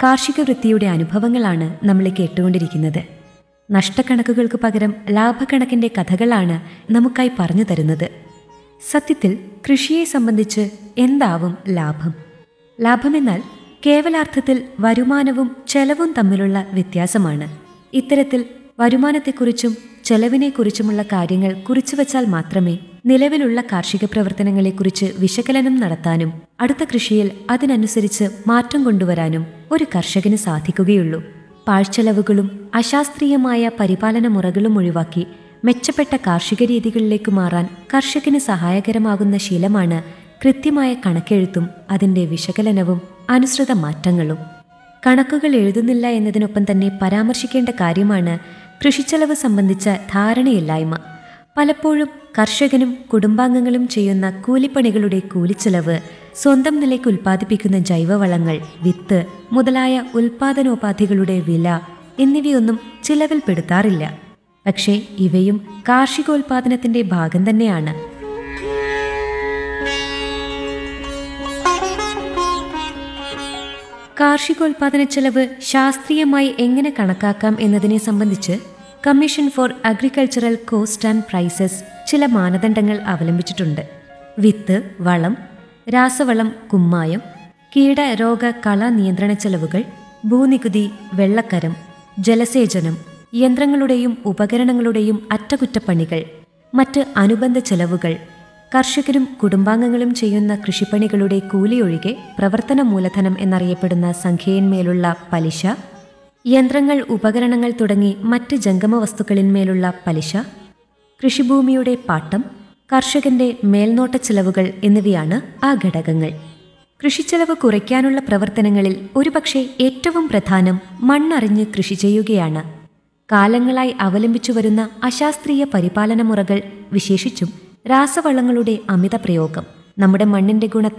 കാർഷിക വൃത്തിയുടെ അനുഭവങ്ങളാണ് നമ്മൾ കേട്ടുകൊണ്ടിരിക്കുന്നത് നഷ്ടക്കണക്കുകൾക്ക് പകരം ലാഭക്കണക്കിന്റെ കഥകളാണ് നമുക്കായി പറഞ്ഞു തരുന്നത് സത്യത്തിൽ കൃഷിയെ സംബന്ധിച്ച് എന്താവും ലാഭം ലാഭമെന്നാൽ കേവലാർത്ഥത്തിൽ വരുമാനവും ചെലവും തമ്മിലുള്ള വ്യത്യാസമാണ് ഇത്തരത്തിൽ വരുമാനത്തെക്കുറിച്ചും ചെലവിനെക്കുറിച്ചുമുള്ള കാര്യങ്ങൾ കുറിച്ചുവച്ചാൽ മാത്രമേ നിലവിലുള്ള കാർഷിക പ്രവർത്തനങ്ങളെക്കുറിച്ച് വിശകലനം നടത്താനും അടുത്ത കൃഷിയിൽ അതിനനുസരിച്ച് മാറ്റം കൊണ്ടുവരാനും ഒരു കർഷകന് സാധിക്കുകയുള്ളൂ പാഴ്ചെലവുകളും അശാസ്ത്രീയമായ പരിപാലന മുറകളും ഒഴിവാക്കി മെച്ചപ്പെട്ട കാർഷിക രീതികളിലേക്ക് മാറാൻ കർഷകന് സഹായകരമാകുന്ന ശീലമാണ് കൃത്യമായ കണക്കെഴുത്തും അതിന്റെ വിശകലനവും അനുസൃത മാറ്റങ്ങളും കണക്കുകൾ എഴുതുന്നില്ല എന്നതിനൊപ്പം തന്നെ പരാമർശിക്കേണ്ട കാര്യമാണ് കൃഷിച്ചെലവ് സംബന്ധിച്ച ധാരണയില്ലായ്മ പലപ്പോഴും കർഷകനും കുടുംബാംഗങ്ങളും ചെയ്യുന്ന കൂലിപ്പണികളുടെ കൂലിച്ചെലവ് സ്വന്തം നിലയ്ക്ക് ഉൽപ്പാദിപ്പിക്കുന്ന ജൈവവളങ്ങൾ വിത്ത് മുതലായ ഉൽപാദനോപാധികളുടെ വില എന്നിവയൊന്നും ചിലവിൽപ്പെടുത്താറില്ല പക്ഷേ ഇവയും കാർഷികോൽപാദനത്തിന്റെ ഭാഗം തന്നെയാണ് കാർഷികോൽപാദന ചെലവ് ശാസ്ത്രീയമായി എങ്ങനെ കണക്കാക്കാം എന്നതിനെ സംബന്ധിച്ച് Commission for Agricultural Cost and Prices ചില മാനദണ്ഡങ്ങൾ അവലംബിച്ചിട്ടുണ്ട് വിത്ത് വളം രാസവളം കുമ്മായം കീട രോഗ കള നിയന്ത്രണ ചെലവുകൾ ഭൂനികുതി വെള്ളക്കരം ജലസേചനം യന്ത്രങ്ങളുടെയും ഉപകരണങ്ങളുടെയും അറ്റകുറ്റപ്പണികൾ മറ്റ് അനുബന്ധ ചെലവുകൾ കർഷകരും കുടുംബാംഗങ്ങളും ചെയ്യുന്ന കൃഷിപ്പണികളുടെ കൂലിയൊഴികെ പ്രവർത്തന മൂലധനം എന്നറിയപ്പെടുന്ന സംഖ്യയിന്മേലുള്ള പലിശ യന്ത്രങ്ങൾ ഉപകരണങ്ങൾ തുടങ്ങി മറ്റ് ജംഗമ വസ്തുക്കളിന്മേലുള്ള പലിശ കൃഷിഭൂമിയുടെ പാട്ടം കർഷകന്റെ മേൽനോട്ട ചെലവുകൾ എന്നിവയാണ് ആ ഘടകങ്ങൾ കൃഷിച്ചെലവ് കുറയ്ക്കാനുള്ള പ്രവർത്തനങ്ങളിൽ ഒരുപക്ഷെ ഏറ്റവും പ്രധാനം മണ്ണറിഞ്ഞ് കൃഷി ചെയ്യുകയാണ് കാലങ്ങളായി അവലംബിച്ചു വരുന്ന അശാസ്ത്രീയ പരിപാലന മുറകൾ വിശേഷിച്ചും രാസവളങ്ങളുടെ അമിത പ്രയോഗം നമ്മുടെ മണ്ണിന്റെ ഗുണത്തെ